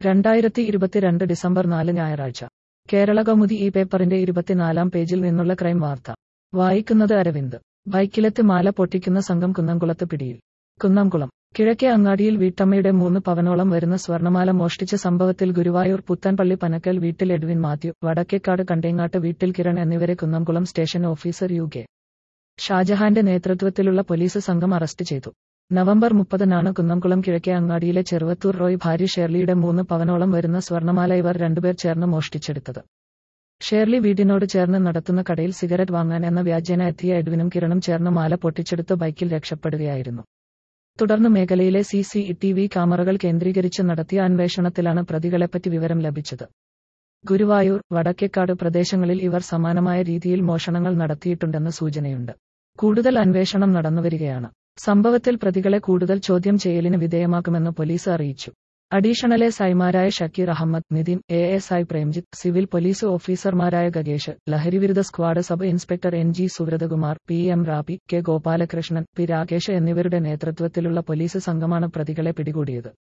രണ്ടായിരത്തി ഇരുപത്തിരണ്ട് ഡിസംബർ നാല് ഞായറാഴ്ച കേരള കൗമുദി ഈ പേപ്പറിന്റെ ഇരുപത്തിനാലാം പേജിൽ നിന്നുള്ള ക്രൈം വാർത്ത വായിക്കുന്നത് അരവിന്ദ് ബൈക്കിലെത്തി മാല പൊട്ടിക്കുന്ന സംഘം കുന്നംകുളത്ത് പിടിയിൽ കുന്നംകുളം കിഴക്കേ അങ്ങാടിയിൽ വീട്ടമ്മയുടെ മൂന്ന് പവനോളം വരുന്ന സ്വർണമാല മോഷ്ടിച്ച സംഭവത്തിൽ ഗുരുവായൂർ പുത്തൻപള്ളി പനക്കൽ വീട്ടിൽ എഡ്വിൻ മാത്യു വടക്കേക്കാട് കണ്ടേങ്ങാട്ട് വീട്ടിൽ കിരൺ എന്നിവരെ Kunnamkulam station officer U K ഷാജഹാന്റെ നേതൃത്വത്തിലുള്ള പോലീസ് സംഘം അറസ്റ്റ് ചെയ്തു നവംബർ മുപ്പതിനാണ് കുന്നംകുളം കിഴക്കേ അങ്ങാടിയിലെ ചെറുവത്തൂർ റോയ് ഭാര്യ ഷേർലിയുടെ മൂന്ന് പവനോളം വരുന്ന സ്വർണമാല ഇവർ രണ്ടുപേർ ചേർന്ന് മോഷ്ടിച്ചെടുത്തത് ഷേർലി വീടിനോട് ചേർന്ന് നടത്തുന്ന കടയിൽ സിഗരറ്റ് വാങ്ങാൻ എന്ന വ്യാജേന എത്തിയ എഡ്വിനും കിരണും ചേർന്ന് മാല പൊട്ടിച്ചെടുത്ത് ബൈക്കിൽ രക്ഷപ്പെടുകയായിരുന്നു തുടർന്ന് മേഖലയിലെ സി സി ടി വി ക്യാമറകൾ കേന്ദ്രീകരിച്ച് നടത്തിയ അന്വേഷണത്തിലാണ് പ്രതികളെപ്പറ്റി വിവരം ലഭിച്ചത് ഗുരുവായൂർ വടക്കേക്കാട് പ്രദേശങ്ങളിൽ ഇവർ സമാനമായ രീതിയിൽ മോഷണങ്ങൾ നടത്തിയിട്ടുണ്ടെന്ന് സൂചനയുണ്ട് കൂടുതൽ അന്വേഷണം നടന്നുവരികയാണ് സംഭവത്തിൽ പ്രതികളെ കൂടുതൽ ചോദ്യം ചെയ്യലിന് വിധേയമാക്കുമെന്ന് പോലീസ് അറിയിച്ചു അഡീഷണൽ എസ് ഐമാരായ Shakeer Ahmed Nithin A S I Premjith civil police ഓഫീസർമാരായ ഗഗേഷ് ലഹരിവിരുദ്ധ squad sub inspector N G Subrathakumar P M Rabi K Gopalakrishnan P Rakesh എന്നിവരുടെ നേതൃത്വത്തിലുള്ള പോലീസ് സംഘമാണ് പ്രതികളെ പിടികൂടിയത്